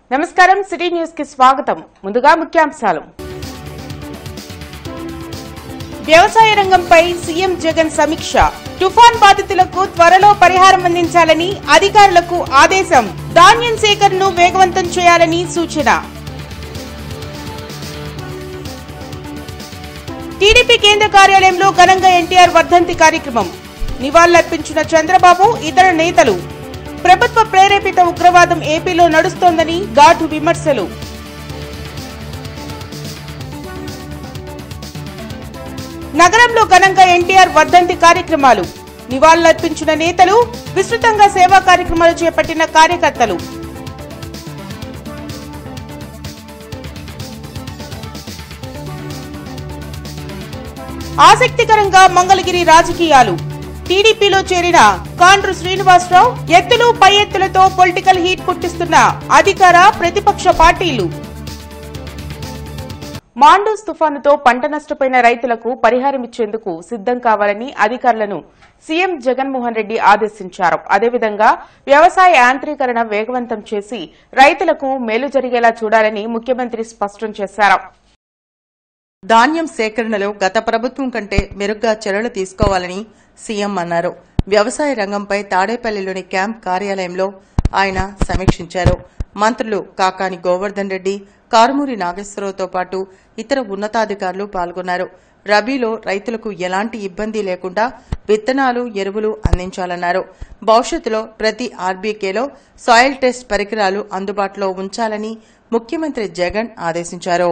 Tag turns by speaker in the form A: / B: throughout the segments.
A: నమస్కారం city news కి స్వాగతం ముందుగా ముఖ్యాంశాలు వ్యవసాయ రంగంపై సీఎం జగన్ సమీక్ష తుఫాన్ బాధితులకు త్వరలో పరిహారం అందించాలని అధికారులకు ఆదేశం ధాన్యం సేకరణను వేగవంతం చేయాలని సూచన టీడీపీ కేంద్ర కార్యాలయంలో ఘనంగా ఎన్టీఆర్ వర్ధంతి కార్యక్రమం నివాళులర్పించిన చంద్రబాబు ఇతర నేతలు ప్రభుత్వ ప్రేరేపిత ఉగ్రవాదం ఏపీలో నడుస్తోందని ఘాటు విమర్శలు నగరంలో ఘనంగా ఎన్టీఆర్ వర్ధంతి కార్యక్రమాలు నివాళులర్పించిన నేతలు విస్తృతంగా సేవా కార్యక్రమాలు చేపట్టిన కార్యకర్తలు ఆసక్తికరంగా మంగళగిరి రాజకీయాలు టీడీపీలో చేరిన కాండ్రు శ్రీనివాసరావు ఎత్తులు పై ఎత్తులతో పొలిటికల్ హీట్ పుట్టిస్తున్న అధికార ప్రతిపక్ష పార్టీలు మాండూస్ తుఫానుతో పంట నష్టపోయిన రైతులకు పరిహారం ఇచ్చేందుకు సిద్దం కావాలని అధికారులను సీఎం జగన్మోహన్ రెడ్డి ఆదేశించారు అదేవిధంగా వ్యవసాయ యాంత్రీకరణ వేగవంతం చేసి రైతులకు మేలు జరిగేలా చూడాలని ముఖ్యమంత్రి స్పష్టం చేశారు
B: ధాన్యం సేకరణలో గత ప్రభుత్వం కంటే మెరుగ్గా చర్యలు తీసుకోవాలని సీఎం అన్నారు వ్యవసాయ రంగంపై తాడేపల్లిలోని క్యాంప్ కార్యాలయంలో ఆయన సమీక్షించారు మంత్రులు కాకాని గోవర్ధన్ రెడ్డి కారుమూరి నాగేశ్వరరావుతో పాటు ఇతర ఉన్నతాధికారులు పాల్గొన్నారు రబీలో రైతులకు ఎలాంటి ఇబ్బంది లేకుండా విత్తనాలు ఎరువులు అందించాలన్నారు భవిష్యత్తులో ప్రతి ఆర్బీకేలో సాయిల్ టెస్ట్ పరికరాలు అందుబాటులో ఉంచాలని ముఖ్యమంత్రి జగన్ ఆదేశించారు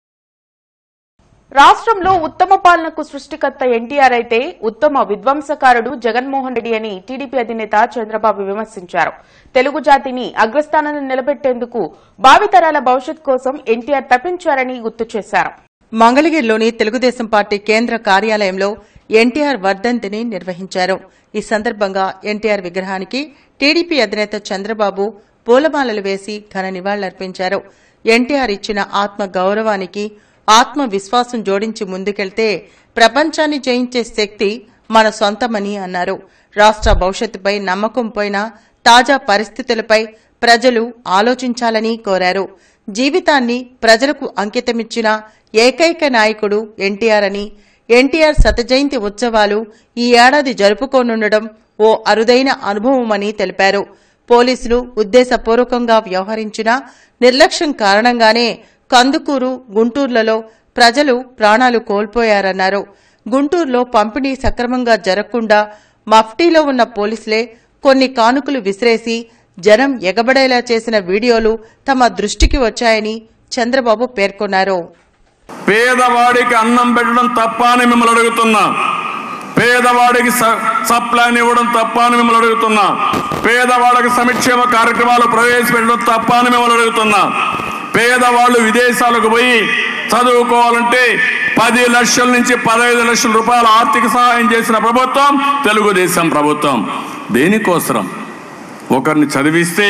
A: రాష్ట్రంలో ఉత్తమ పాలనకు సృష్టికర్త ఎన్టీఆర్ అయితే ఉత్తమ విధ్వంసకారుడు జగన్మోహన్ రెడ్డి అని టీడీపీ అధినేత చంద్రబాబు విమర్శించారు తెలుగు జాతిని అగ్రస్థానంలో నిలబెట్టేందుకు భావితరాల భవిష్యత్ కోసం ఎన్టీఆర్ తప్పించారని గుర్తు చేశారు
B: మంగళగిరిలోని తెలుగుదేశం పార్టీ కేంద్ర కార్యాలయంలో ఎన్టీఆర్ వర్ధంతిని నిర్వహించారు ఈ సందర్భంగా ఎన్టీఆర్ విగ్రహానికి టీడీపీ అధినేత చంద్రబాబు పూలమాలలు వేసి ఘన నివాళులర్పించారు ఎన్టీఆర్ ఇచ్చిన ఆత్మ గౌరవానికి ఆత్మ విశ్వాసం జోడించి ముందుకెళ్తే ప్రపంచాన్ని జయించే శక్తి మన సొంతమని అన్నారు రాష్ట్ర భవిష్యత్తుపై నమ్మకం పోయిన తాజా పరిస్థితులపై ప్రజలు ఆలోచించాలని కోరారు జీవితాన్ని ప్రజలకు అంకితమిచ్చిన ఏకైక నాయకుడు ఎన్టీఆర్ అని ఎన్టీఆర్ శతజయంతి ఉత్సవాలు ఈ ఏడాది జరుపుకోనుండడం ఓ అరుదైన అనుభవమని తెలిపారు పోలీసులు ఉద్దేశపూర్వకంగా వ్యవహరించిన నిర్లక్ష్యం కారణంగానే కందుకూరు గుంటూరులలో ప్రజలు ప్రాణాలు కోల్పోయారన్నారు గుంటూరులో పంపిణీ సక్రమంగా జరగకుండా మఫ్టీలో ఉన్న పోలీసులే కొన్ని కానుకలు విసిరేసి జనం ఎగబడేలా చేసిన వీడియోలు తమ దృష్టికి వచ్చాయని చంద్రబాబు పేర్కొన్నారు
C: పేదవాడికి అన్నం పెట్టడం తప్ప అని మిమ్మల్ని అడుగుతున్నా పేదవాడికి స- సప్లైన్ ఇవ్వడం తప్ప అని మిమ్మల్ని అడుగుతున్నా పేదవాడికి సంక్షేమ కార్యక్రమాలు ప్రవేశపెట్టడం తప్ప అని మిమ్మల్ని అడుగుతున్నా పేదవాళ్ళు విదేశాలకు పోయి చదువుకోవాలంటే పది లక్షల నుంచి పదహైదు లక్షల రూపాయల ఆర్థిక సహాయం చేసిన ప్రభుత్వం తెలుగుదేశం ప్రభుత్వం దేనికోసరం ఒకరిని చదివిస్తే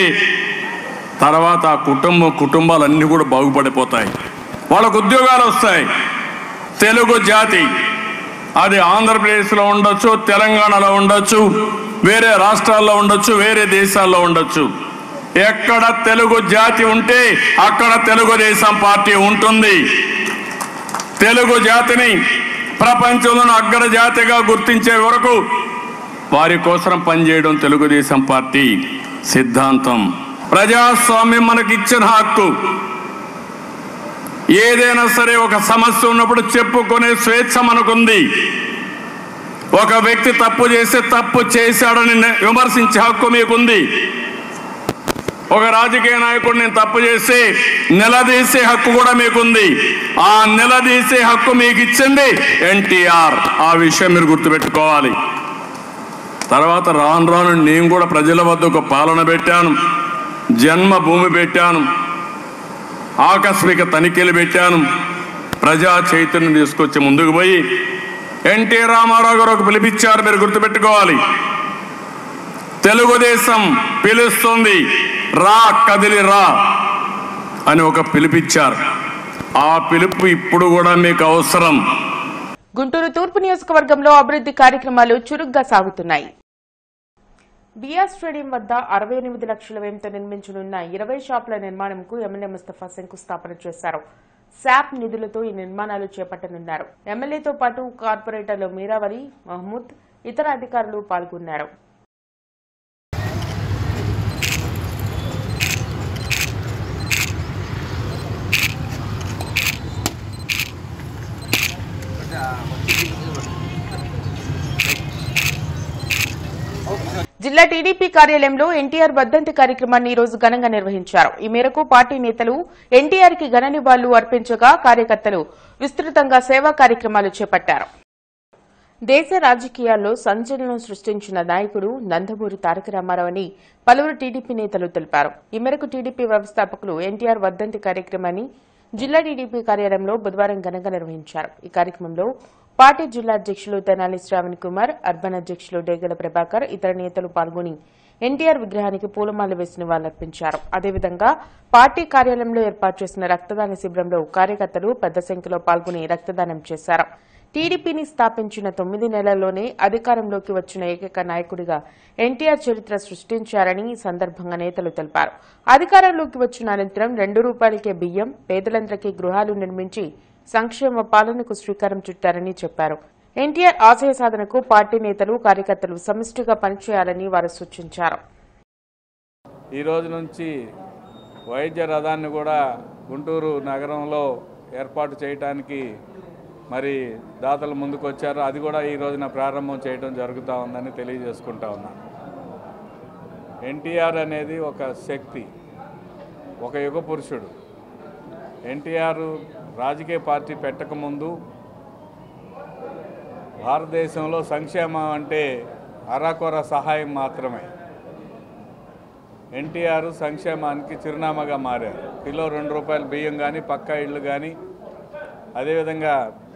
C: తర్వాత ఆ కుటుంబం కుటుంబాలన్నీ కూడా బాగుపడిపోతాయి వాళ్ళకు ఉద్యోగాలు వస్తాయి తెలుగు జాతి అది ఆంధ్రప్రదేశ్లో ఉండొచ్చు తెలంగాణలో ఉండొచ్చు వేరే రాష్ట్రాల్లో ఉండొచ్చు వేరే దేశాల్లో ఉండొచ్చు ఎక్కడ తెలుగు జాతి ఉంటే అక్కడ తెలుగుదేశం పార్టీ ఉంటుంది తెలుగు జాతిని ప్రపంచంలోని అగ్ర జాతిగా గుర్తించే వరకు వారి కోసం పనిచేయడం తెలుగుదేశం పార్టీ సిద్ధాంతం ప్రజాస్వామ్యం మనకిచ్చిన హక్కు ఏదైనా సరే ఒక సమస్య ఉన్నప్పుడు చెప్పుకునే స్వేచ్ఛ మనకుంది ఒక వ్యక్తి తప్పు చేస్తే తప్పు చేశాడని ని- విమర్శించే హక్కు మీకుంది ఒక రాజకీయ నాయకుడు నేను తప్పు చేస్తే నిలదీసే హక్కు కూడా మీకుంది ఆ నిలదీసే హక్కు మీకు ఇచ్చింది ఎన్టీఆర్ ఆ విషయం మీరు గుర్తుపెట్టుకోవాలి తర్వాత రాను రాను నేను కూడా ప్రజల వద్ద ఒక పాలన పెట్టాను జన్మభూమి పెట్టాను ఆకస్మిక తనిఖీలు పెట్టాను ప్రజా చైతన్యం తీసుకొచ్చి ముందుకు పోయి ఎన్టీ రామారావు గారు ఒక పిలిపించారు మీరు గుర్తుపెట్టుకోవాలి తెలుగుదేశం పిలుస్తుంది రా కదిలి రా అని ఒక పిలిపించారు ఆ పిలుపు ఇప్పుడు కూడా మీకు అవసరం
A: గుంటూరు తూర్పు నియోజకవర్గంలో అభివృద్ది కార్యక్రమాలు చురుగ్గా సాగుతున్నాయి బిఆర్ స్టేడియం వద్ద అరవై ఎనిమిది లక్షల వ్యయంతో నిర్మించనున్న ఇరవై షాపుల నిర్మాణంకు ఎమ్మెల్యే ముస్తఫా శంకుస్థాపన చేశారు శాప్ నిధులతో ఈ నిర్మాణాలు చేపట్టనున్నారు ఎమ్మెల్యేతో పాటు కార్పొరేటర్లు మీరావలి మహమూద్ ఇతర అధికారులు పాల్గొన్నారు జిల్లా టీడీపీ కార్యాలయంలో ఎన్టీఆర్ వర్ధంతి కార్యక్రమాన్ని ఈ రోజు ఘనంగా నిర్వహించారు ఈ మేరకు పార్టీ నేతలు ఎన్టీఆర్ కి ఘన నివాళులు అర్పించగా కార్యకర్తలు విస్తృతంగా సేవా కార్యక్రమాలు చేపట్టారు దేశ రాజకీయాల్లో సంచలనం సృష్టించిన నాయకుడు నందమూరి తారక రామారావు అని పలువురు టీడీపీ నేతలు తెలిపారు ఈ మేరకు టీడీపీ వ్యవస్థాపకులు ఎన్టీఆర్ వర్ధంతి కార్యక్రమాన్ని జిల్లా టీడీపీ కార్యాలయంలో బుధవారం ఘనంగా నిర్వహించారు ఈ కార్యక్రమంలో పార్టీ జిల్లా అధ్యక్షులు తెనాలి శ్రావణ్ కుమార్ అర్బన్ అధ్యక్షులు డేగల ప్రభాకర్ ఇతర నేతలు పాల్గొని ఎన్టీఆర్ విగ్రహానికి పూలమాల వేసి నివాళులర్పించారు అదేవిధంగా పార్టీ కార్యాలయంలో ఏర్పాటు చేసిన రక్తదాన శిబిరంలో కార్యకర్తలు పెద్ద సంఖ్యలో పాల్గొని రక్తదానం చేశారు టీడీపీని స్థాపించిన తొమ్మిది నెలల్లోనే అధికారంలోకి వచ్చిన ఏకైక నాయకుడిగా ఎన్టీఆర్ చరిత్ర సృష్టించారని ఈ సందర్భంగా నేతలు తెలిపారు అధికారంలోకి వచ్చిన అనంతరం రెండు రూపాయలకే బియ్యం పేదలందరికీ గృహాలు నిర్మించి సంక్షేమ పాలనకు శ్రీకారం చుట్టారని చెప్పారు ఎన్టీఆర్ ఆశయ సాధనకు పార్టీ నేతలు కార్యకర్తలు సమిష్టిగా పనిచేయాలని వారు సూచించారు
D: ఈ రోజు నుంచి వైద్య రథాన్ని కూడా గుంటూరు నగరంలో ఏర్పాటు చేయడానికి మరి దాతలు ముందుకు వచ్చారు అది కూడా ఈ రోజున ప్రారంభం చేయడం జరుగుతూ ఉందని తెలియజేసుకుంటా ఉన్నా ఎన్టీఆర్ అనేది ఒక శక్తి ఒక యుగ పురుషుడు ఎన్టీఆర్ రాజకీయ పార్టీ పెట్టకముందు భారతదేశంలో సంక్షేమం అంటే అరాకొర సహాయం మాత్రమే ఎన్టీఆర్ సంక్షేమానికి చిరునామాగా మారారు కిలో రెండు రూపాయల బియ్యం కానీ పక్కా ఇళ్ళు కానీ అదేవిధంగా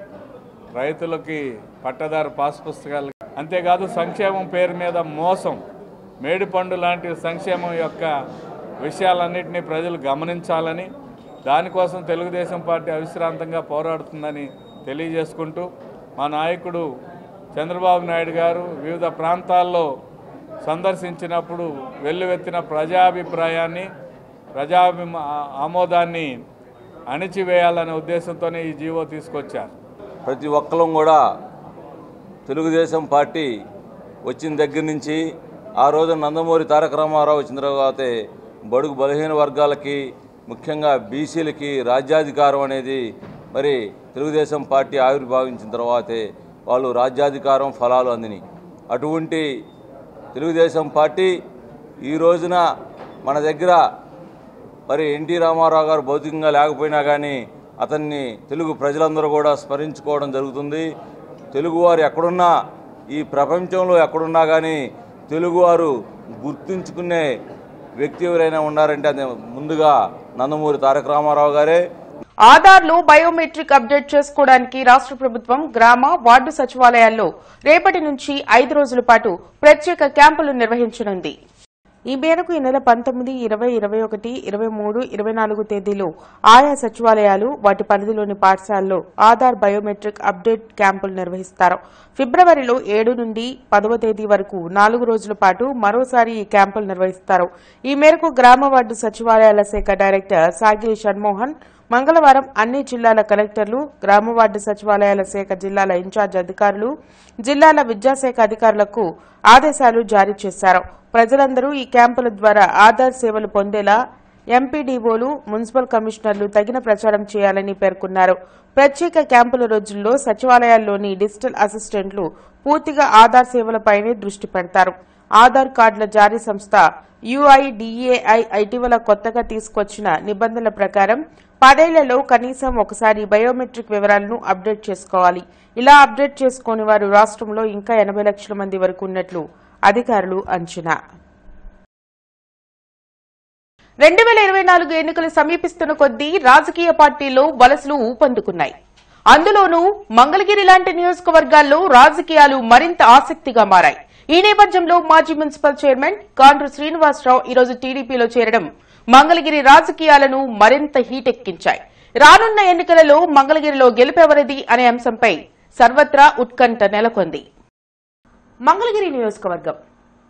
D: రైతులకి పట్టదారు పాస్ పుస్తకాలు అంతేకాదు సంక్షేమం పేరు మీద మోసం మేడిపండు లాంటి సంక్షేమం యొక్క విషయాలన్నింటినీ ప్రజలు గమనించాలని దానికోసం తెలుగుదేశం పార్టీ అవిశ్రాంతంగా పోరాడుతుందని తెలియజేసుకుంటూ మా నాయకుడు చంద్రబాబు నాయుడు గారు వివిధ ప్రాంతాల్లో సందర్శించినప్పుడు వెల్లువెత్తిన ప్రజాభిప్రాయాన్ని ప్రజాభిమ ఆమోదాన్ని అణిచివేయాలనే ఉద్దేశంతోనే ఈ జీవో తీసుకొచ్చారు
E: ప్రతి ఒక్కరం కూడా తెలుగుదేశం పార్టీ వచ్చిన దగ్గర నుంచి ఆ రోజు నందమూరి తారక రామారావు వచ్చిన తర్వాతే బడుగు బలహీన వర్గాలకి ముఖ్యంగా బీసీలకి రాజ్యాధికారం అనేది మరి తెలుగుదేశం పార్టీ ఆవిర్భావించిన తర్వాతే వాళ్ళు రాజ్యాధికారం ఫలాలు అందిని అటువంటి తెలుగుదేశం పార్టీ ఈ రోజున మన దగ్గర మరి ఎన్టీ రామారావు గారు భౌతికంగా లేకపోయినా కానీ అతన్ని తెలుగు ప్రజలందరూ కూడా స్మరించుకోవడం జరుగుతుంది తెలుగువారు ఎక్కడున్నా ఈ ప్రపంచంలో ఎక్కడున్నా కానీ తెలుగువారు గుర్తుంచుకునే వ్యక్తి ఎవరైనా ఉన్నారంటే అది ముందుగా నందమూరి తారక రామారావు గారే
A: ఆధార్లో బయోమెట్రిక్ అప్డేట్ చేసుకోవడానికి రాష్ట్ర ప్రభుత్వం గ్రామ వార్డు సచివాలయాల్లో రేపటి నుంచి ఐదు రోజుల పాటు ప్రత్యేక క్యాంపులు నిర్వహించనుంది ఈ మేరకు ఈ నెల పంతొమ్మిది ఇరవై ఇరవై ఒకటి ఇరవై మూడు ఇరవై నాలుగు తేదీలో ఆయా సచివాలయాలు వాటి పరిధిలోని పాఠశాలల్లో ఆధార్ బయోమెట్రిక్ అప్డేట్ క్యాంపులు నిర్వహిస్తారు ఫిబ్రవరిలో ఏడు నుండి పదవ తేదీ వరకు నాలుగు రోజుల పాటు మరోసారి ఈ క్యాంపులు నిర్వహిస్తారు ఈ మేరకు గ్రామ వార్డు సచివాలయాల శాఖ డైరెక్టర్ సాగిలి షణ్మోహన్ మంగళవారం అన్ని జిల్లాల కలెక్టర్లు గ్రామ వార్డు సచివాలయాల శాఖ జిల్లాల ఇన్ఛార్జ్ అధికారులు జిల్లాల విద్యాశాఖ అధికారులకు ఆదేశాలు జారీ చేశారు ప్రజలందరూ ఈ క్యాంపుల ద్వారా ఆధార్ సేవలు పొందేలా ఎంపీడీఓలు మున్సిపల్ కమిషనర్లు తగిన ప్రచారం చేయాలని పేర్కొన్నారు ప్రత్యేక క్యాంపుల రోజుల్లో సచివాలయాల్లోని డిజిటల్ అసిస్టెంట్లు పూర్తిగా ఆధార్ సేవలపైనే దృష్టి పెడతారు ఆధార్ కార్డుల జారీ సంస్థ యుఐడిఏఐ ఇటీవల కొత్తగా తీసుకొచ్చిన నిబంధనల ప్రకారం పదేళ్లలో కనీసం ఒకసారి బయోమెట్రిక్ వివరాలను అప్డేట్ చేసుకోవాలి ఇలా అప్డేట్ చేసుకోని వారు రాష్ట్రంలో ఇంకా ఎనభై లక్షల మంది వరకు ఉన్నట్లు అధికారులు అంచనా రెండు వేల ఇరవై నాలుగు ఎన్నికలు సమీపిస్తున్న కొద్దీ రాజకీయ పార్టీల్లో వలసలు ఊపందుకున్నాయి అందులోనూ మంగళగిరి లాంటి నియోజకవర్గాల్లో రాజకీయాలు మరింత ఆసక్తిగా మారాయి ఈ నేపథ్యంలో మాజీ మున్సిపల్ చైర్మన్ కాండ్రు శ్రీనివాసరావు ఈరోజు టీడీపీలో చేరడం మంగళగిరి రాజకీయాలను మరింత హీటెక్కించాయి రానున్న ఎన్నికలలో మంగళగిరిలో గెలుపెవరిది అనే అంశంపై సర్వత్రా ఉత్కంఠ నెలకొంది మంగళగిరి నియోజకవర్గం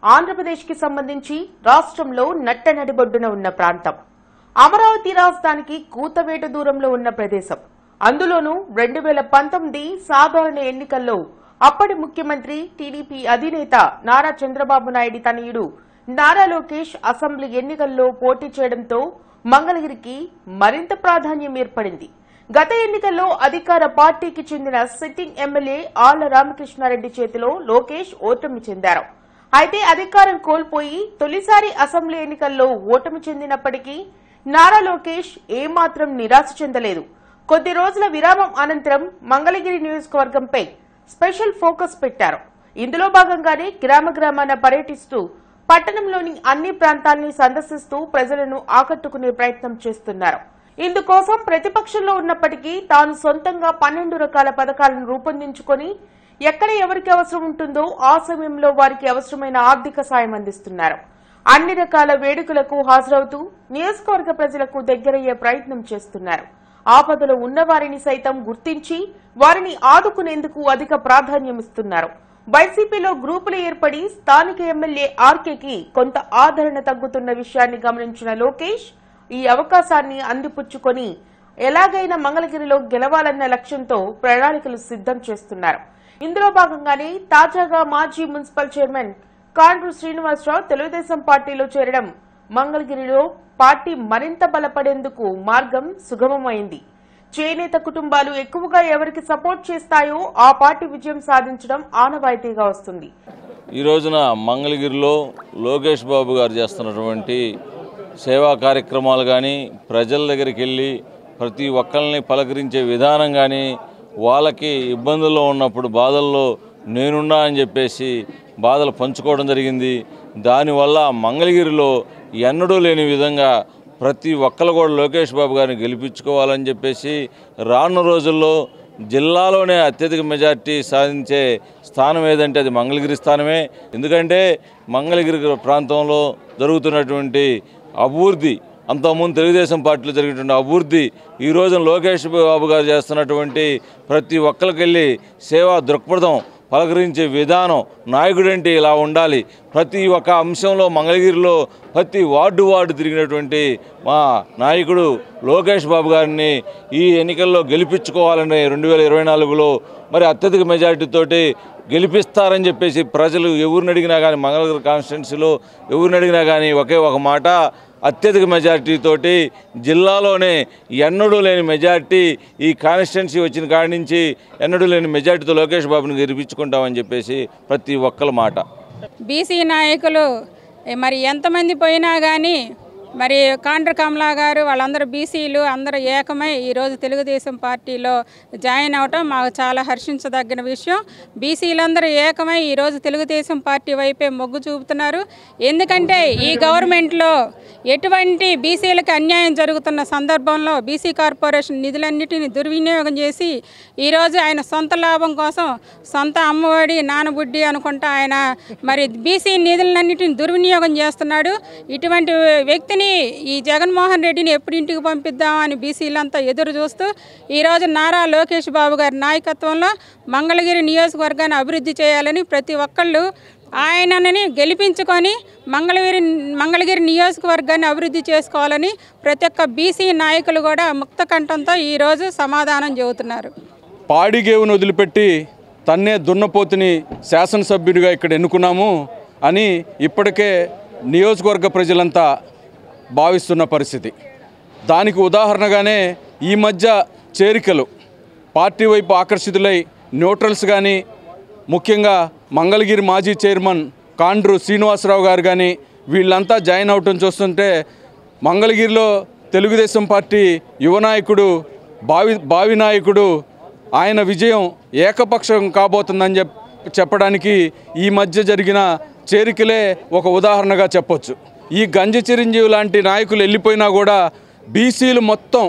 A: ఆంధ్రప్రదేశ్ కి సంబంధించి రాష్ట్రంలో నట్టనడిబొడ్డున ఉన్న ప్రాంతం అమరావతి రాజధానికి కూతవేట దూరంలో ఉన్న ప్రదేశం అందులోనూ రెండు వేల పంతొమ్మిది సాధారణ ఎన్నికల్లో అప్పటి ముఖ్యమంత్రి టీడీపీ అధినేత నారా చంద్రబాబు నాయుడు తనయుడు నారా లోకేష్ అసెంబ్లీ ఎన్నికల్లో పోటీ చేయడంతో మంగళగిరికి మరింత ప్రాధాన్యం ఏర్పడింది గత ఎన్నికల్లో అధికార పార్టీకి చెందిన సిట్టింగ్ ఎమ్మెల్యే ఆళ్ల రామకృష్ణారెడ్డి చేతిలో లోకేష్ ఓటమి చెందారు అయితే అధికారం కోల్పోయి తొలిసారి అసెంబ్లీ ఎన్నికల్లో ఓటమి చెందినప్పటికీ నారా లోకేష్ ఏమాత్రం నిరాశ చెందలేదు కొద్ది రోజుల విరామం అనంతరం మంగళగిరి నియోజకవర్గంపై స్పెషల్ ఫోకస్ పెట్టారు ఇందులో భాగంగానే గ్రామ గ్రామాన పర్యటిస్తూ పట్టణంలోని అన్ని ప్రాంతాల్ని సందర్శిస్తూ ప్రజలను ఆకట్టుకునే ప్రయత్నం చేస్తున్నారు ఇందుకోసం ప్రతిపక్షంలో ఉన్నప్పటికీ తాను సొంతంగా పన్నెండు రకాల పథకాలను రూపొందించుకొని ఎక్కడ ఎవరికి అవసరం ఉంటుందో ఆ సమయంలో వారికి అవసరమైన ఆర్థిక సాయం అందిస్తున్నారు అన్ని రకాల వేడుకలకు హాజరవుతూ నియోజకవర్గ ప్రజలకు దగ్గరయ్యే ప్రయత్నం చేస్తున్నారు ఆపదలో ఉన్నవారిని సైతం గుర్తించి వారిని ఆదుకునేందుకు అధిక ప్రాధాన్యమిస్తున్నారు వైసీపీలో గ్రూపులు ఏర్పడి స్థానిక ఎమ్మెల్యే ఆర్కేకి కొంత ఆదరణ తగ్గుతున్న విషయాన్ని గమనించిన లోకేష్ ఈ అవకాశాన్ని అందిపుచ్చుకొని ఎలాగైనా మంగళగిరిలో గెలవాలన్న లక్ష్యంతో ప్రణాళికలు సిద్ధం చేస్తున్నారు ఇందులో భాగంగానే తాజాగా మాజీ మున్సిపల్ చైర్మన్ కాండ్రు శ్రీనివాసరావు తెలుగుదేశం పార్టీలో చేరడం మంగళగిరిలో పార్టీ మరింత బలపడేందుకు మార్గం సుగమమైంది చేనేత కుటుంబాలు ఎక్కువగా ఎవరికి సపోర్ట్ చేస్తాయో ఆ పార్టీ విజయం సాధించడం ఆనవాయితీగా వస్తుంది
E: ఈ రోజున మంగళగిరిలో లోకేష్ బాబు గారు చేస్తున్నటువంటి సేవా కార్యక్రమాలు కానీ ప్రజల దగ్గరికి వెళ్ళి ప్రతి ఒక్కరిని పలకరించే విధానం కానీ వాళ్ళకి ఇబ్బందుల్లో ఉన్నప్పుడు బాధల్లో నేనున్నా అని చెప్పేసి బాధలు పంచుకోవడం జరిగింది దానివల్ల మంగళగిరిలో ఎన్నడూ లేని విధంగా ప్రతి ఒక్కరు కూడా లోకేష్ బాబు గారిని గెలిపించుకోవాలని చెప్పేసి రానున్న రోజుల్లో జిల్లాలోనే అత్యధిక మెజార్టీ సాధించే స్థానం ఏదంటే అది మంగళగిరి స్థానమే ఎందుకంటే మంగళగిరి ప్రాంతంలో జరుగుతున్నటువంటి అభివృద్ధి అంతకుముందు తెలుగుదేశం పార్టీలో జరిగినటువంటి అభివృద్ధి ఈ రోజున లోకేష్ బాబు గారు చేస్తున్నటువంటి ప్రతి ఒక్కరికి వెళ్ళి సేవా దృక్పథం పలకరించే విధానం నాయకుడంటే ఇలా ఉండాలి ప్రతి ఒక్క అంశంలో మంగళగిరిలో ప్రతి వార్డు వార్డు తిరిగినటువంటి మా నాయకుడు లోకేష్ బాబు గారిని ఈ ఎన్నికల్లో గెలిపించుకోవాలని రెండు వేల ఇరవై నాలుగులో మరి అత్యధిక మెజారిటీతోటి గెలిపిస్తారని చెప్పేసి ప్రజలు ఎవరిని అడిగినా కానీ మంగళగిరి కాన్స్టిట్యున్సీలో ఎవరిని అడిగినా కానీ ఒకే ఒక మాట అత్యధిక మెజారిటీ తోటి జిల్లాలోనే ఎన్నడూ లేని మెజారిటీ ఈ కాన్స్టిట్యున్సీ వచ్చిన కాడి నుంచి ఎన్నడూ లేని మెజారిటీతో లోకేష్ బాబుని గెలిపించుకుంటామని చెప్పేసి ప్రతి ఒక్కల మాట
F: బీసీ నాయకులు ఏ మరి ఎంతమంది పోయినా కానీ మరి కాండ్ర కమలా గారు వాళ్ళందరూ బీసీలు అందరూ ఏకమై ఈరోజు తెలుగుదేశం పార్టీలో జాయిన్ అవటం మాకు చాలా హర్షించదగిన విషయం బీసీలందరూ ఏకమై ఈరోజు తెలుగుదేశం పార్టీ వైపే మొగ్గు చూపుతున్నారు ఎందుకంటే ఈ గవర్నమెంట్లో ఎటువంటి బీసీలకు అన్యాయం జరుగుతున్న సందర్భంలో బీసీ కార్పొరేషన్ నిధులన్నిటిని దుర్వినియోగం చేసి ఈరోజు ఆయన సొంత లాభం కోసం సొంత అమ్మఒడి నానబుడ్డి అనుకుంటా ఆయన మరి బీసీ నిధులన్నిటిని దుర్వినియోగం చేస్తున్నాడు ఇటువంటి వ్యక్తిని ఈ జగన్మోహన్ రెడ్డిని ఎప్పుడు ఇంటికి పంపిద్దామని బీసీలంతా ఎదురు చూస్తూ ఈరోజు నారా లోకేష్ బాబు గారి నాయకత్వంలో మంగళగిరి నియోజకవర్గాన్ని అభివృద్ధి చేయాలని ప్రతి ఒక్కళ్ళు ఆయనని గెలిపించుకొని మంగళగిరి మంగళగిరి నియోజకవర్గాన్ని అభివృద్ధి చేసుకోవాలని ప్రతి ఒక్క బీసీ నాయకులు కూడా ముక్త కంఠంతో ఈరోజు సమాధానం చెబుతున్నారు
G: పాడిగేవును వదిలిపెట్టి తన్నే దున్నపోతుని శాసనసభ్యుడిగా ఇక్కడ ఎన్నుకున్నాము అని ఇప్పటికే నియోజకవర్గ ప్రజలంతా భావిస్తున్న పరిస్థితి దానికి ఉదాహరణగానే ఈ మధ్య చేరికలు పార్టీ వైపు ఆకర్షితులై న్యూట్రల్స్ కానీ ముఖ్యంగా మంగళగిరి మాజీ చైర్మన్ కాండ్రు శ్రీనివాసరావు గారు కానీ వీళ్ళంతా జాయిన్ అవటం చూస్తుంటే మంగళగిరిలో తెలుగుదేశం పార్టీ యువ నాయకుడు భావి భావి నాయకుడు ఆయన విజయం ఏకపక్షం కాబోతుందని చెప్ చెప్పడానికి ఈ మధ్య జరిగిన చేరికలే ఒక ఉదాహరణగా చెప్పొచ్చు ఈ గంజి చిరంజీవి లాంటి నాయకులు వెళ్ళిపోయినా కూడా బీసీలు మొత్తం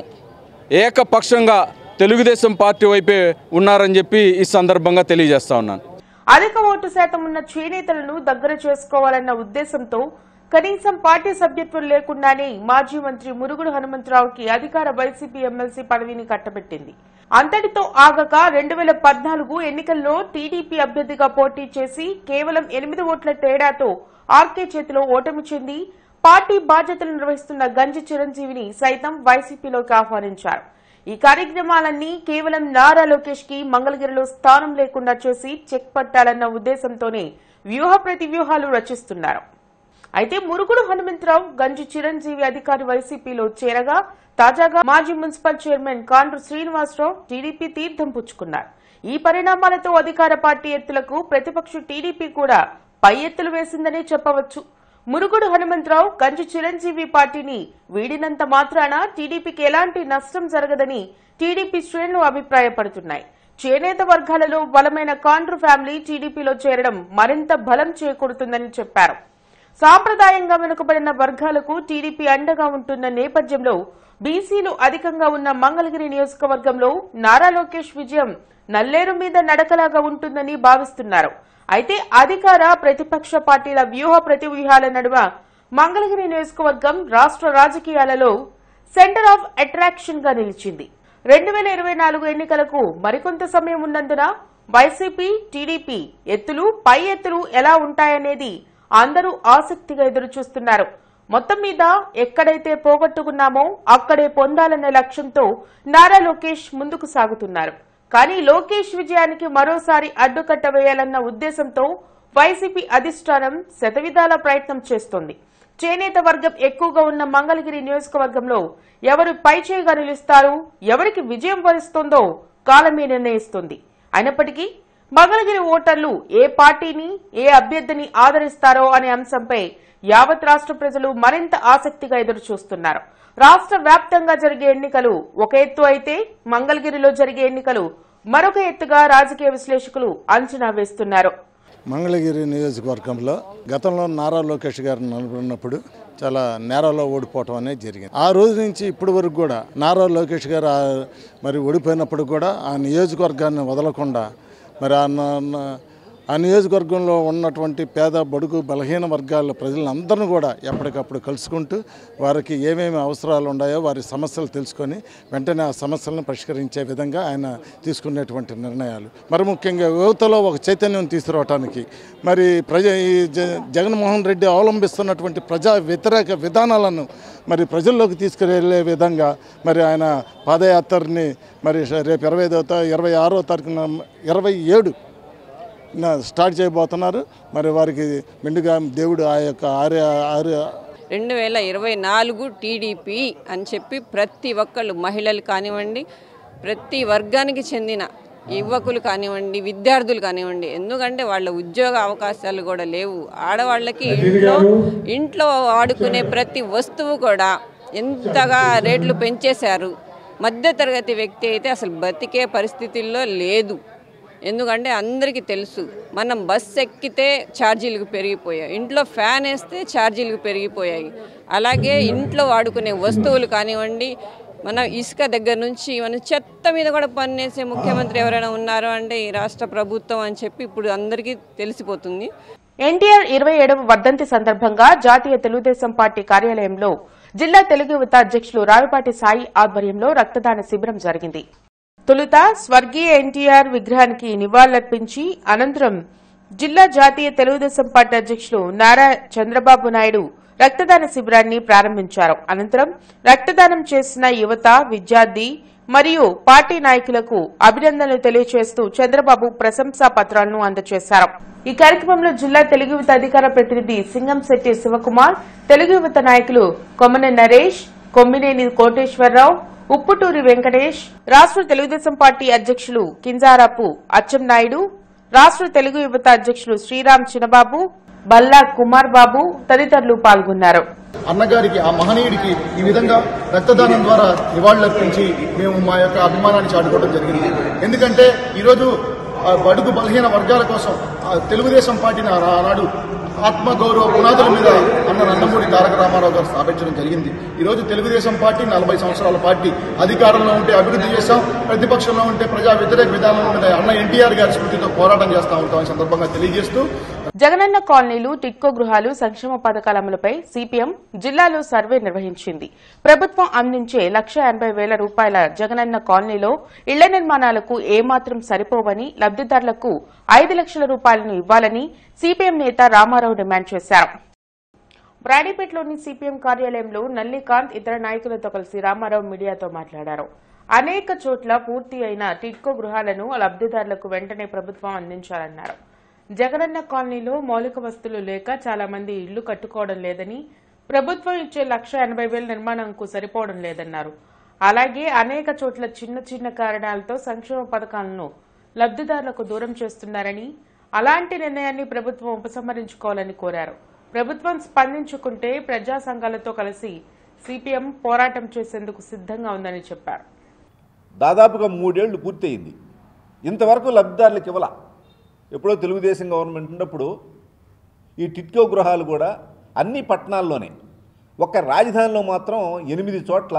G: ఏకపక్షంగా తెలుగుదేశం పార్టీ వైపే ఉన్నారని చెప్పి ఈ సందర్భంగా తెలియజేస్తా ఉన్నాను
A: అధిక ఓటు శాతం ఉన్న చేనేతలను దగ్గర చేసుకోవాలన్న ఉద్దేశంతో కనీసం పార్టీ సభ్యత్వం లేకుండానే మాజీ మంత్రి మురుగుడు హనుమంతరావుకి అధికార వైసీపీ ఎమ్మెల్సీ పదవిని కట్టబెట్టింది అంతటితో ఆగక రెండు వేల పద్నాలుగు ఎన్నికల్లో టీడీపీ అభ్యర్థిగా పోటీ చేసి కేవలం ఎనిమిది ఓట్ల తేడాతో ఆర్కే చేతిలో ఓటమి చెంది పార్టీ బాధ్యతలు నిర్వహిస్తున్న గంజి చిరంజీవిని సైతం వైసీపీలోకి ఆహ్వానించారు ఈ కార్యక్రమాలన్నీ కేవలం నారా లోకేష్ కి మంగళగిరిలో స్థానం లేకుండా చేసి చెక్ పట్టాలన్న ఉద్దేశంతోనే వ్యూహ ప్రతివ్యూహాలు రచిస్తున్నారు అయితే మురుగుడు హనుమంతరావు గంజి చిరంజీవి అధికారి వైసీపీలో చేరగా తాజాగా మాజీ మున్సిపల్ చైర్మన్ కాండ్రు శ్రీనివాసరావు టీడీపీ తీర్థం పుచ్చుకున్నారు ఈ పరిణామాలతో అధికార పార్టీ ఎత్తులకు ప్రతిపక్ష టీడీపీ కూడా పై ఎత్తులు వేసిందనే చెప్పవచ్చు మురుగుడు హనుమంతరావు గంజి చిరంజీవి పార్టీని వీడినంత మాత్రాన టీడీపీకి ఎలాంటి నష్టం జరగదని టీడీపీ శ్రేణులు అభిప్రాయపడుతున్నాయి చేనేత వర్గాలలో బలమైన కాండ్రు ఫ్యామిలీ టీడీపీలో చేరడం మరింత బలం చేకూరుతుందని చెప్పారు సాంప్రదాయంగా వెనుకబడిన వర్గాలకు టీడీపీ అండగా ఉంటున్న నేపథ్యంలో బీసీలు అధికంగా ఉన్న మంగళగిరి నియోజకవర్గంలో నారా లోకేష్ విజయం నల్లేరు మీద నడకలాగా ఉంటుందని భావిస్తున్నారు అయితే అధికార ప్రతిపక్ష పార్టీల వ్యూహ ప్రతివ్యూహాల నడుమ మంగళగిరి నియోజకవర్గం రాష్ట్ర రాజకీయాలలో సెంటర్ ఆఫ్ అట్రాక్షన్ గా నిలిచింది రెండు వేల ఇరవై నాలుగు ఎన్నికలకు మరికొంత సమయం ఉన్నందున వైసీపీ టీడీపీ ఎత్తులు పై ఎత్తులు ఎలా ఉంటాయనేది అందరూ ఆసక్తిగా ఎదురు చూస్తున్నారు మొత్తం మీద ఎక్కడైతే పోగొట్టుకున్నామో అక్కడే పొందాలనే లక్ష్యంతో నారా లోకేష్ ముందుకు సాగుతున్నారు కానీ లోకేష్ విజయానికి మరోసారి అడ్డుకట్ట వేయాలన్న ఉద్దేశంతో వైసీపీ అధిష్టానం శతవిధాల ప్రయత్నం చేస్తోంది చేనేత వర్గం ఎక్కువగా ఉన్న మంగళగిరి నియోజకవర్గంలో ఎవరు పైచేయిగా నిలుస్తారు ఎవరికి విజయం వరిస్తుందో కాలమే నిర్ణయిస్తుంది అయినప్పటికీ మంగళగిరి ఓటర్లు ఏ పార్టీని ఏ అభ్యర్థిని ఆదరిస్తారో అనే అంశంపై యావత్ రాష్ట్ర ప్రజలు మరింత ఆసక్తిగా ఎదురు చూస్తున్నారు రాష్ట్ర వ్యాప్తంగా జరిగే ఎన్నికలు ఒక ఎత్తు అయితే మంగళగిరిలో జరిగే ఎన్నికలు మరొక ఎత్తుగా రాజకీయ విశ్లేషకులు అంచనా వేస్తున్నారు
H: మంగళగిరి నియోజకవర్గంలో గతంలో నారా లోకేష్ గారు నిలబడినప్పుడు చాలా నేరాలో ఓడిపోవటం అనేది జరిగింది ఆ రోజు నుంచి ఇప్పటి వరకు కూడా నారా లోకేష్ గారు ఆ- మరి ఓడిపోయినప్పుడు కూడా ఆ నియోజకవర్గాన్ని వదలకుండా మరి ఆ న- న- ఆ నియోజకవర్గంలో ఉన్నటువంటి పేద బడుగు బలహీన వర్గాల ప్రజలందరినీ కూడా ఎప్పటికప్పుడు కలుసుకుంటూ వారికి ఏమేమి అవసరాలు ఉన్నాయో వారి సమస్యలు తెలుసుకొని వెంటనే ఆ సమస్యలను పరిష్కరించే విధంగా ఆయన తీసుకునేటువంటి నిర్ణయాలు మరి ముఖ్యంగా యువతలో ఒక చైతన్యం తీసుకురావటానికి మరి ప్రజ ఈ జ- జగన్మోహన్ రెడ్డి అవలంబిస్తున్నటువంటి ప్రజా వ్యతిరేక విధానాలను మరి ప్రజల్లోకి తీసుకువెళ్ళే విధంగా మరి ఆయన పాదయాత్రని మరి రేపు ఇరవై ఐదో తా- ఇరవై ఆరో తారీఖున ఇరవై ఏడు నా స్టార్ట్ చేయబోతున్నారు మరి వారికి మెండుగా దేవుడు ఆ యొక్క ఆర్య ఆర్య
I: రెండు వేల ఇరవై నాలుగు టీడీపీ అని చెప్పి ప్రతి ఒక్కళ్ళు మహిళలు కానివ్వండి ప్రతి వర్గానికి చెందిన యువకులు కానివ్వండి విద్యార్థులు కానివ్వండి ఎందుకంటే వాళ్ళ ఉద్యోగ అవకాశాలు కూడా లేవు ఆడవాళ్ళకి ఇంట్లో ఇంట్లో వాడుకునే ప్రతి వస్తువు కూడా ఎంతగా రేట్లు పెంచేశారు మధ్యతరగతి వ్యక్తి అయితే అసలు బతికే పరిస్థితుల్లో లేదు ఎందుకంటే అందరికీ తెలుసు మనం బస్ ఎక్కితే ఛార్జీలకు పెరిగిపోయాయి ఇంట్లో ఫ్యాన్ వేస్తే ఛార్జీలకు పెరిగిపోయాయి అలాగే ఇంట్లో వాడుకునే వస్తువులు కానివ్వండి మన ఇసుక దగ్గర నుంచి మన చెత్త మీద కూడా పన్నేసే ముఖ్యమంత్రి ఎవరైనా ఉన్నారు అంటే ఈ రాష్ట్ర ప్రభుత్వం అని చెప్పి ఇప్పుడు అందరికీ తెలిసిపోతుంది
A: ఎన్టీఆర్ ఇరవై ఏడవ వర్ధంతి సందర్భంగా జాతీయ తెలుగుదేశం పార్టీ కార్యాలయంలో జిల్లా తెలుగు యువత అధ్యక్షులు రావిపాటి సాయి ఆధ్వర్యంలో రక్తదాన శిబిరం జరిగింది తొలుత స్వర్గీయ ఎన్టీఆర్ విగ్రహానికి నివాళులర్పించి అనంతరం జిల్లా జాతీయ తెలుగుదేశం పార్టీ అధ్యక్షులు నారా చంద్రబాబు నాయుడు రక్తదాన శిబిరాన్ని ప్రారంభించారు అనంతరం రక్తదానం చేసిన యువత విద్యార్థి మరియు పార్టీ నాయకులకు అభినందనలు తెలియజేస్తూ చంద్రబాబు ప్రశంసా పత్రాలను అందజేశారు ఈ కార్యక్రమంలో జిల్లా తెలుగు యువత అధికార ప్రతినిధి సింగంశెట్టి శివకుమార్ తెలుగు యువత నాయకులు కొమ్మన నరేష్ కొమ్మినేని కోటేశ్వరరావు ఉప్పుటూరి వెంకటేష్ రాష్ట్ర తెలుగుదేశం పార్టీ అధ్యక్షులు కింజారపు అచ్చెన్నాయుడు రాష్ట్ర తెలుగు యువత అధ్యక్షులు శ్రీరామ్ చినబాబు బల్లా కుమార్ బాబు తదితరులు పాల్గొన్నారు
J: అన్నగారికి ఆ మహనీయుడికి ఈ విధంగా రక్తదానం ద్వారా నివాళులర్పించి మేము మా యొక్క అభిమానాన్ని చాటుకోవడం జరిగింది ఎందుకంటే ఈరోజు ఆ బడుగు బలహీన వర్గాల కోసం ఆ తెలుగుదేశం పార్టీని ఆ- ఆనాడు ఆత్మగౌరవ పునాదుల మీద అన్న నందమూరి తారక రామారావు గారు స్థాపించడం జరిగింది ఈరోజు తెలుగుదేశం పార్టీ నలభై సంవత్సరాల పార్టీ అధికారంలో ఉంటే అభివృద్ధి చేస్తాం ప్రతిపక్షంలో ఉంటే ప్రజా వ్యతిరేక విధానంలో ఉండే అన్న ఎన్టీఆర్ గారి స్మృతితో పోరాటం చేస్తా ఉంటాం ఈ సందర్భంగా తెలియజేస్తూ
A: జగనన్న కాలనీలు టిట్కో గృహాలు సంక్షేమ పథకాల అమలుపై సిపిఎం జిల్లాలో సర్వే నిర్వహించింది ప్రభుత్వం అందించే లక్ష ఎనబై వేల రూపాయల జగనన్న కాలనీలో ఇళ్ల నిర్మాణాలకు ఏమాత్రం సరిపోవని లబ్దిదారులకు ఐదు లక్షల రూపాయలను ఇవ్వాలని సిపిఎం నేత రామారావు డిమాండ్ చేశారు బ్రాడీపేటలోని సిపిఎం కార్యాలయంలో నల్లికాంత్ ఇతర నాయకులతో కలిసి రామారావు మీడియాతో మాట్లాడారు అనేక చోట్ల పూర్తి అయిన టిట్కో గృహాలను లబ్దిదారులకు వెంటనే ప్రభుత్వం అందించాలన్నారు జగనన్న కాలనీలో మౌలిక వస్తువులు లేక చాలా మంది ఇళ్లు కట్టుకోవడం లేదని ప్రభుత్వం ఇచ్చే లక్ష ఎనబై వేల నిర్మాణంకు సరిపోవడం లేదన్నారు అలాగే అనేక చోట్ల చిన్న చిన్న కారణాలతో సంక్షేమ పథకాలను లబ్దిదారులకు దూరం చేస్తున్నారని అలాంటి నిర్ణయాన్ని ప్రభుత్వం ఉపసంహరించుకోవాలని కోరారు ప్రభుత్వం స్పందించుకుంటే ప్రజా సంఘాలతో కలిసి సిపిఎం పోరాటం చేసేందుకు సిద్ధంగా ఉందని చెప్పారు
K: దాదాపుగా మూడేళ్లు పూర్తయింది ఇంతవరకు లబ్ధిదారులకు ఇవ్వాల ఎప్పుడో తెలుగుదేశం గవర్నమెంట్ ఉన్నప్పుడు ఈ టిట్కో గృహాలు కూడా అన్ని పట్టణాల్లోనే ఒక్క రాజధానిలో మాత్రం ఎనిమిది చోట్ల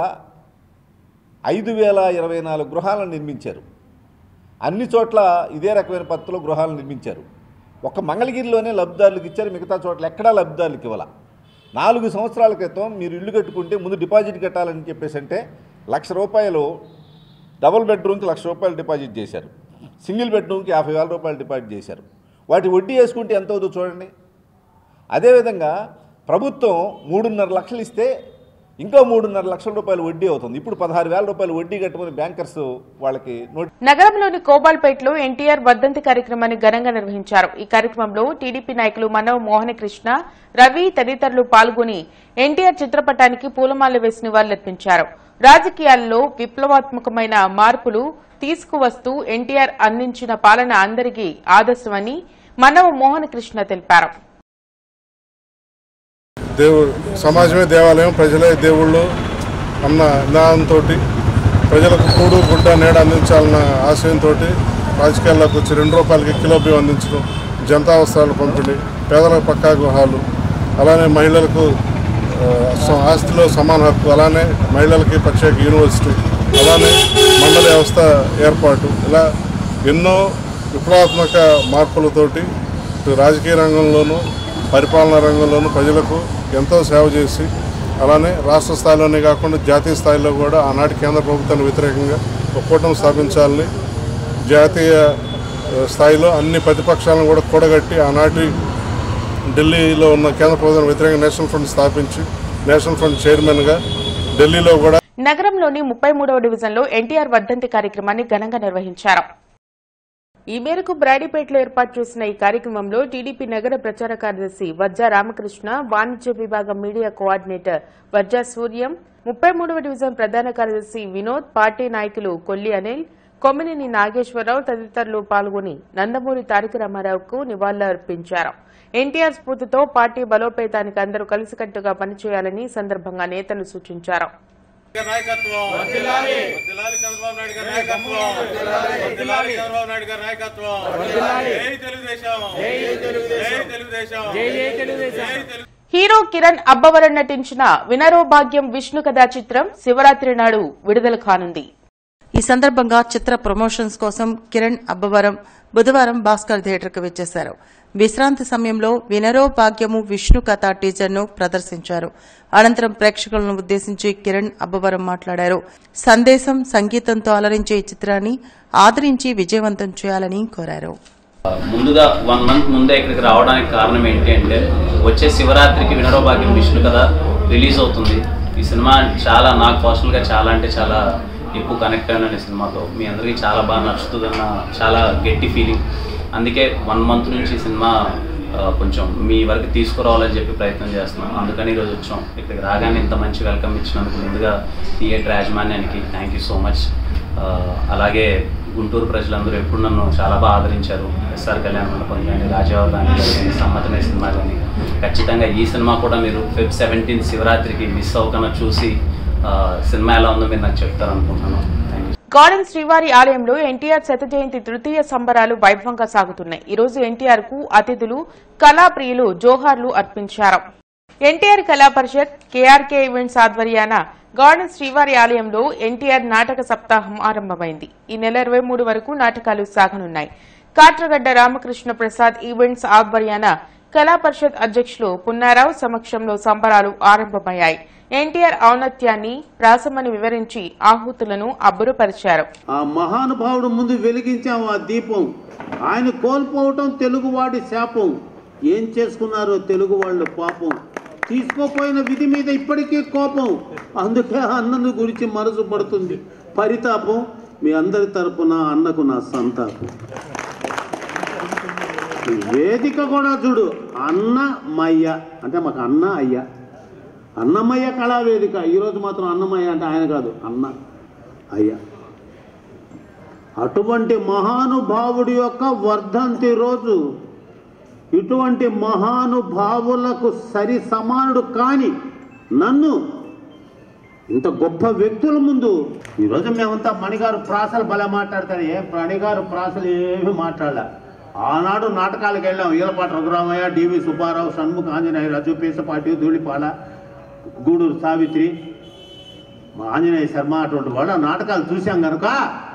K: ఐదు వేల ఇరవై నాలుగు గృహాలను నిర్మించారు అన్ని చోట్ల ఇదే రకమైన పద్ధతిలో గృహాలను నిర్మించారు ఒక మంగళగిరిలోనే లబ్ధిదారులకు ఇచ్చారు మిగతా చోట్ల ఎక్కడా లబ్ధిదారులకు ఇవ్వాల నాలుగు సంవత్సరాల క్రితం మీరు ఇల్లు కట్టుకుంటే ముందు డిపాజిట్ కట్టాలని చెప్పేసి అంటే లక్ష రూపాయలు డబుల్ బెడ్రూమ్కి లక్ష రూపాయలు డిపాజిట్ చేశారు సింగిల్ బెడ్రూమ్కి యాభై వేల రూపాయలు డిపాజిట్ చేశారు వాటి వడ్డీ వేసుకుంటే ఎంత అవుతుందో చూడండి అదేవిధంగా ప్రభుత్వం మూడున్నర లక్షలు ఇస్తే ఇంకో మూడున్నర లక్షల రూపాయలు వడ్డీ అవుతుంది ఇప్పుడు పదహారు వేల రూపాయలు వడ్డీ కట్టుకుని బ్యాంకర్స్ వాళ్ళకి నోట్
A: నగరంలోని కోబాల్పేటలో ఎన్టీఆర్ వర్ధంతి కార్యక్రమాన్ని ఘనంగా నిర్వహించారు ఈ కార్యక్రమంలో టీడీపీ నాయకులు మనవ్ మోహనకృష్ణ రవి తదితరులు పాల్గొని ఎన్టీఆర్ చిత్రపటానికి పూలమాల వేసి నివాళులర్పించారు రాజకీయాల్లో విప్లవాత్మకమైన మార్పులు తీసుకువస్తూ ఎన్టీఆర్ అందించిన పాలన అందరికీ ఆదర్శమని మనవ్ మోహనకృష్ణ తెలిపారు
L: దేవుడు సమాజమే దేవాలయం ప్రజలే దేవుళ్ళు అన్న నినాదంతో ప్రజలకు కూడు గుడ్డ నీడ అందించాలన్న ఆశయంతో రాజకీయాల్లోకి వచ్చి రెండు రూపాయలకి కిలో బియ్యం అందించడం జనతా వస్త్రాలు పంపిణీ పేదలకు పక్కా గృహాలు అలానే మహిళలకు ఆ, స- ఆస్తిలో సమాన హక్కు అలానే మహిళలకి ప్రత్యేక యూనివర్సిటీ అలానే మండల వ్యవస్థ ఏర్పాటు ఇలా ఎన్నో విప్లవాత్మక మార్పులతోటి ఇటు రాజకీయ రంగంలోనూ పరిపాలనా రంగంలోనూ ప్రజలకు ఎంతో సేవ చేసి అలానే రాష్ట్ర స్థాయిలోనే కాకుండా జాతీయ స్థాయిలో కూడా ఆనాటి కేంద్ర ప్రభుత్వానికి వ్యతిరేకంగా ఒక కూటమి స్థాపించాలని జాతీయ ఆ, స్థాయిలో అన్ని ప్రతిపక్షాలను కూడా కూడగట్టి ఆనాటి ఢిల్లీలో ఉన్న కేంద్ర ప్రభుత్వానికి వ్యతిరేకంగా నేషనల్ ఫ్రంట్ స్థాపించి నేషనల్ ఫ్రంట్ చైర్మన్గా ఢిల్లీలో కూడా
A: నగరంలోని ముప్పై మూడవ డివిజన్లో ఎన్టీఆర్ వర్ధంతి కార్యక్రమాన్ని ఘనంగా నిర్వహించారు ఈ మేరకు బ్రాడీపేటలో ఏర్పాటు చేసిన ఈ కార్యక్రమంలో టీడీపీ నగర ప్రచార కార్యదర్శి వజ్జా రామకృష్ణ వాణిజ్య విభాగం మీడియా కోఆర్డినేటర్ వజ్జా సూర్యం ముప్పై మూడవ డివిజన్ ప్రధాన కార్యదర్శి వినోద్ పార్టీ నాయకులు కొల్లి అనిల్ కొమ్మినేని నాగేశ్వరరావు తదితరులు పాల్గొని నందమూరి తారక రామారావుకు నివాళులర్పించారు ఎన్టీఆర్ స్ఫూర్తితో పార్టీ బలోపేతానికి అందరూ కలిసికట్టుగా పనిచేయాలని ఈ సందర్భంగా నేతలు సూచించారు
M: నాయకత్వం వర్ధిల్లాలి చంద్రబాబు నాయుడు గారి నాయకత్వం వర్ధిల్లాలి చంద్రబాబు నాయుడు గారి నాయకత్వం జై తెలుగుదేశం జై తెలుగుదేశం జై తెలుగుదేశం
A: హీరో కిరణ్ అబ్బవరం నటించిన వినరో భాగ్యం విష్ణు కథా చిత్రం శివరాత్రి నాడు విడుదల కానుంది
B: ఈ సందర్భంగా చిత్ర ప్రమోషన్స్ కోసం కిరణ్ అబ్బవరం బుధవారం భాస్కర్ థియేటర్కు వచ్చేశారు విశ్రాంతి సమయంలో వినరో భాగ్యము విష్ణు కథ టీజర్ను ప్రదర్శించారు అనంతరం ప్రేక్షకులను ఉద్దేశించి కిరణ్ అబ్బవరం మాట్లాడారు సందేశం సంగీతంతో అలరించే ఈ చిత్రాన్ని ఆదరించి విజయవంతం చేయాలని కోరారు
N: ముందుగా వన్ మంత్ ముందే ఇక్కడికి రావడానికి కారణం ఏంటి అంటే వచ్చే శివరాత్రికి వినరోభాగ్యం విష్ణు కథ రిలీజ్ అవుతుంది ఈ సినిమా చాలా నాకు పర్సనల్గా చాలా అంటే చాలా ఎక్కువ కనెక్ట్ అయినాను ఈ సినిమాతో మీ అందరికీ చాలా బాగా నచ్చుతుందన్న చాలా గట్టి ఫీలింగ్ అందుకే వన్ మంత్ నుంచి ఈ సినిమా ఆ, కొంచెం మీ వరకు తీసుకురావాలని చెప్పి ప్రయత్నం చేస్తున్నాం అందుకని ఈరోజు వచ్చాం ఇక్కడికి రాగానే ఇంత మంచి వెల్కమ్ ఇచ్చినందుకు ముందుగా థియేటర్ యాజమాన్యానికి థ్యాంక్ యూ సో మచ్ ఆ, అలాగే గుంటూరు ప్రజలందరూ ఎప్పుడు నన్ను చాలా బాగా ఆదరించారు ఎస్ఆర్ కళ్యాణ్ మండపం కానీ రాజావారి కానీ సమ్మతమే సినిమా కానీ ఖచ్చితంగా ఈ సినిమా కూడా మీరు ఫిబ్ సెవెంటీన్త్ శివరాత్రికి మిస్ అవ్వకుండా చూసి ఆ, సినిమా ఎలా ఉందో మీరు నాకు చెప్తారనుకుంటున్నాను థ్యాంక్ యూ
A: గార్డెన్ శ్రీవారి ఆలయంలో ఎన్టీఆర్ శత జయంతి తృతీయ సంబరాలు వైభవంగా సాగుతున్నాయి ఈ రోజు ఎన్టీఆర్ కు అతిథులు కళాప్రియులు జోహార్లు అర్పించారు ఎన్టీఆర్ కళా పరిషత్ కేఆర్కే ఈవెంట్స్ ఆధ్వర్యాన గార్డెన్ శ్రీవారి ఆలయంలో ఎన్టీఆర్ నాటక సప్తాహం ఆరంభమైంది ఈ నెల ఇరవై మూడు వరకు నాటకాలు సాగనున్నాయి కాట్రగడ్డ రామకృష్ణ ప్రసాద్ ఈవెంట్స్ ఆధ్వర్యాన కళా పరిషత్ అధ్యక్షులు పున్నారావు సమక్షంలో సంబరాలు ఆరంభమయ్యాయి ఎన్టీఆర్ ఔన్నత్యాన్ని ప్రాసమని వివరించి ఆహుతులను అబ్బురపరిచారు
O: ఆ మహానుభావుడు ముందు వెలిగించాం ఆ దీపం ఆయన కోల్పోవటం తెలుగువాడి శాపం ఏం చేసుకున్నారో తెలుగు వాళ్ళు పాపం తీసుకోపోయిన విధి మీద ఇప్పటికీ కోపం అందుకే ఆ అన్నను గురించి మనసు పడుతుంది పరితాపం మీ అందరి తరపున అన్నకు నా సంతాపం వేదిక కూడా చూడు అన్నమయ్య అంటే మాకు అన్న అయ్య అన్నమయ్య కళావేదిక ఈరోజు మాత్రం అన్నమయ్య అంటే ఆయన కాదు అన్న అయ్య అటువంటి మహానుభావుడి యొక్క వర్ధంతి రోజు ఇటువంటి మహానుభావులకు సరి సమానుడు కాని నన్ను ఇంత గొప్ప వ్యక్తుల ముందు ఈరోజు మేమంతా మణిగారు ప్రాసలు భలే మాట్లాడతారు ఏ మణిగారు ప్రాసలు ఏమి మాట్లాడలే ఆనాడు నాటకాలకు వెళ్ళాం ఈలపాటి రఘురామయ్య డివి సుబ్బారావు షణ్ముఖ ఆంజనేయ రజు పీసపాటి ధూళిపాల గూడూరు సావిత్రి మా ఆంజనేయ శర్మ అటువంటి వాళ్ళ నాటకాలు చూశాం కనుక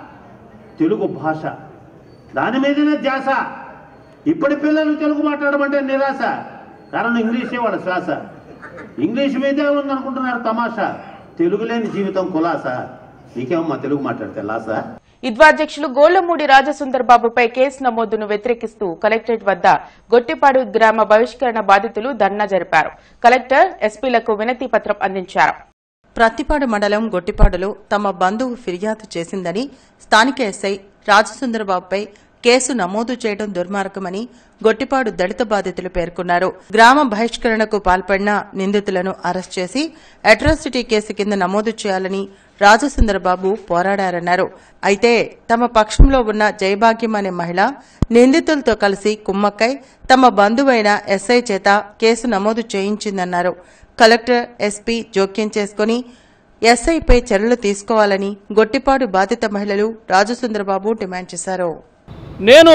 O: తెలుగు భాష దాని మీదనే ధ్యాస ఇప్పటి పిల్లలు తెలుగు మాట్లాడమంటే నిరాశ కారణం ఇంగ్లీషే వాళ్ళ శ్వాస ఇంగ్లీష్ మీదే ఉందనుకుంటున్నారు తమాషా తెలుగు లేని జీవితం కులాస నీకేమమ్మా తెలుగు మాట్లాడితే లాసా
A: ఇద్వాధ్యక్షులు గోళ్లమూడి రాజసుందర్ బాబుపై కేసు నమోదును వ్యతిరేకిస్తూ కలెక్టరేట్ వద్ద గొట్టిపాడు గ్రామ బహిష్కరణ బాధితులు ధర్నా జరిపారు కలెక్టర్ ఎస్పీలకు వినతి పత్రం అందించారు
B: ప్రత్తిపాడు మండలం గొట్టిపాడులో తమ బంధువు ఫిర్యాదు చేసిందని స్థానిక ఎస్ఐ రాజసుందరబాబుపై కేసు నమోదు చేయడం దుర్మార్గమని గొట్టిపాడు దళిత బాధితులు పేర్కొన్నారు గ్రామ బహిష్కరణకు పాల్పడిన నిందితులను అరెస్ట్ చేసి అట్రాసిటీ కేసు కింద నమోదు చేయాలని రాజసుందరబాబు పోరాడారన్నారు అయితే తమ పక్షంలో ఉన్న జయభాగ్యం అనే మహిళ నిందితులతో కలిసి కుమ్మక్కై తమ బంధువైన ఎస్ఐ చేత కేసు నమోదు చేయించిందన్నారు కలెక్టర్ ఎస్పీ జోక్యం చేసుకుని ఎస్ఐపై చర్యలు తీసుకోవాలని గొట్టిపాడు బాధిత మహిళలు రాజసుందరబాబు డిమాండ్ చేశారు
P: నేను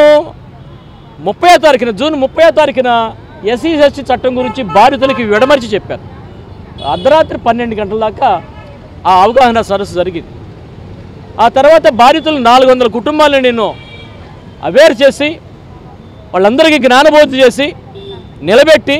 P: ముప్పై తారీఖున జూన్ ముప్పై తారీఖున ఎస్సీఎస్టీ చట్టం గురించి బాధితులకి విడమర్చి చెప్పాను అర్ధరాత్రి పన్నెండు గంటల దాకా ఆ అవగాహన సదస్సు జరిగింది ఆ తర్వాత బాధితులు నాలుగు వందల కుటుంబాలను నేను అవేర్ చేసి వాళ్ళందరికీ జ్ఞానబోధి చేసి నిలబెట్టి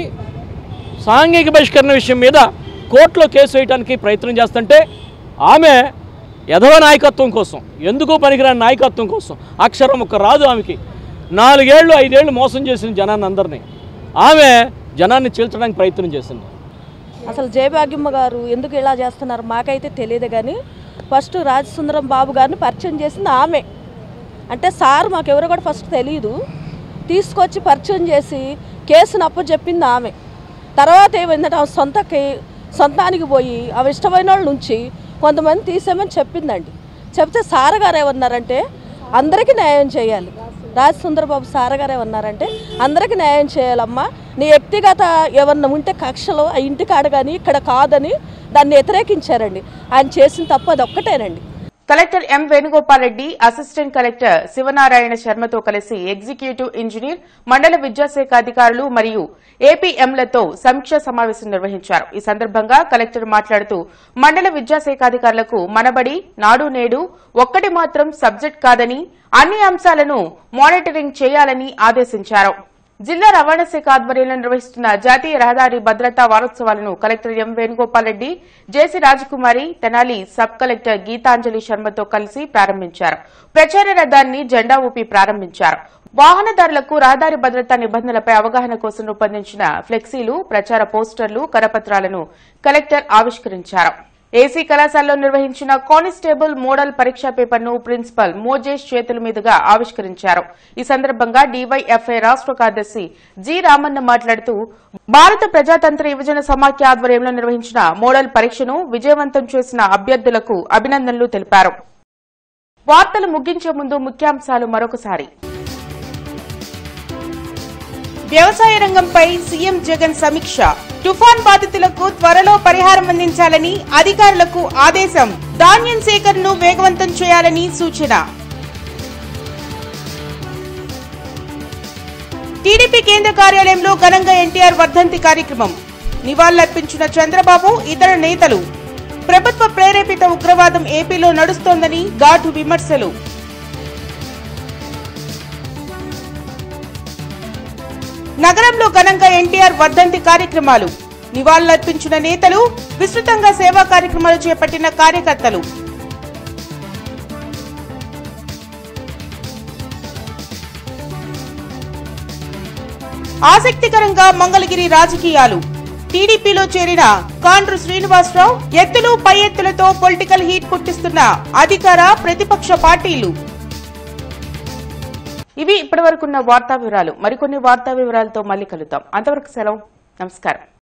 P: సాంఘిక బహిష్కరణ విషయం మీద కోర్టులో కేసు వేయడానికి ప్రయత్నం చేస్తుంటే ఆమె యధవ నాయకత్వం కోసం ఎందుకు పనికిరాని నాయకత్వం కోసం అక్షరం ఒక రాదు ఆమెకి నాలుగేళ్లు ఐదేళ్లు మోసం చేసిన జనాన్ని అందరినీ ఆమె జనాన్ని చీల్చడానికి ప్రయత్నం చేసింది
Q: అసలు జయభాగ్యమ్మ గారు ఎందుకు ఇలా చేస్తున్నారు మాకైతే తెలియదు కానీ ఫస్ట్ రాజసుందరం బాబు గారిని పరిచయం చేసింది ఆమె అంటే సార్ మాకెవరో కూడా ఫస్ట్ తెలియదు తీసుకొచ్చి పరిచయం చేసి కేసును అప్పచెప్పింది ఆమె తర్వాత ఏమైందంటే ఆమె సొంతకి సొంతానికి పోయి ఆమె ఇష్టమైన వాళ్ళ నుంచి కొంతమంది తీసేమని చెప్పిందండి చెప్తే సార్ గారు ఏమన్నారంటే అందరికీ న్యాయం చేయాలి రాజసుందరబాబు సార్ గారు ఏమన్నారంటే అందరికీ న్యాయం చేయాలమ్మా నీ వ్యక్తిగత ఏమన్నా ఉంటే కక్షలు ఆ ఇంటికాడ కానీ ఇక్కడ కాదని దాన్ని వ్యతిరేకించారండి ఆయన చేసిన తప్పు అది ఒక్కటేనండి
A: collector M Venugopal Reddy assistant collector Sivanarayana శర్మతో కలిసి ఎగ్జిక్యూటివ్ ఇంజనీర్ మండల విద్యాశాఖ అధికారులు మరియు ఏపీఎంలతో సమీక్షా సమావేశం నిర్వహించారు ఈ సందర్భంగా కలెక్టర్ మాట్లాడుతూ మండల విద్యాశాఖ అధికారులకు మనబడి నాడు నేడు ఒక్కటి మాత్రం సబ్జెక్ట్ కాదని అన్ని అంశాలను మానిటరింగ్ చేయాలని ఆదేశించారు జిల్లా రవాణా శాఖ ఆధ్వర్యంలో నిర్వహిస్తున్న జాతీయ రహదారి భద్రతా వారోత్సవాలను collector M Venugopal Reddy JC Rajakumari Tenali sub collector Gitanjali శర్మతో కలిసి ప్రారంభించారు ప్రచార రథాన్ని జెండా ఊపి ప్రారంభించారు వాహనదారులకు రహదారి భద్రతా నిబంధనలపై అవగాహన కోసం రూపొందించిన ఫ్లెక్సీలు ప్రచార పోస్టర్లు కరపత్రాలను కలెక్టర్ ఆవిష్కరించారు ఏసీ కళాశాలలో నిర్వహించిన కానిస్టేబుల్ మోడల్ పరీక్షా పేపర్ను ప్రిన్సిపల్ మోజేష్ చేతుల మీదుగా ఆవిష్కరించారు ఈ సందర్భంగా డీవైఎఫ్ఐ రాష్ట్ర కార్యదర్శి జి రామన్న మాట్లాడుతూ భారత ప్రజాతంత్ర యువజన సమాఖ్య ఆధ్వర్యంలో నిర్వహించిన మోడల్ పరీక్షను విజయవంతం చేసిన అభ్యర్థులకు అభినందనలు తెలిపారు వార్తలు ముగించే ముందు ముఖ్యాంశాలు మరొకసారి వ్యవసాయ రంగంపై సీఎం జగన్ సమీక్ష తుఫాన్ బాధితులకు త్వరలో పరిహారం అందించాలని అధికారులకు ఆదేశం ధాన్యం సేకరణను వేగవంతం చేయాలని సూచన టీడీపీ కేంద్ర కార్యాలయంలో ఘనంగా ఎన్టీఆర్ వర్ధంతి కార్యక్రమం నివాళులర్పించిన చంద్రబాబు ఇతర నేతలు ప్రభుత్వ ప్రేరేపిత ఉగ్రవాదం ఏపీలో నడుస్తోందని ఘాటు విమర్శలు నగరంలో ఘనంగా ఎన్టీఆర్ వర్ధంతి కార్యక్రమాలు నివాళులర్పించిన నేతలు విస్తృతంగా సేవా కార్యక్రమాలు చేపట్టిన కార్యకర్తలు ఆసక్తికరంగా మంగళగిరి రాజకీయాలు టీడీపీలో చేరిన కాండ్రు శ్రీనివాసరావు ఎత్తులు పై ఎత్తులతో పొలిటికల్ హీట్ పుట్టిస్తున్న అధికార ప్రతిపక్ష పార్టీలు ఇవి ఇప్పటివరకున్న వార్తా వివరాలు మరికొన్ని వార్తా వివరాలతో మళ్ళీ కలుద్దాం అంతవరకు సెలవు నమస్కారం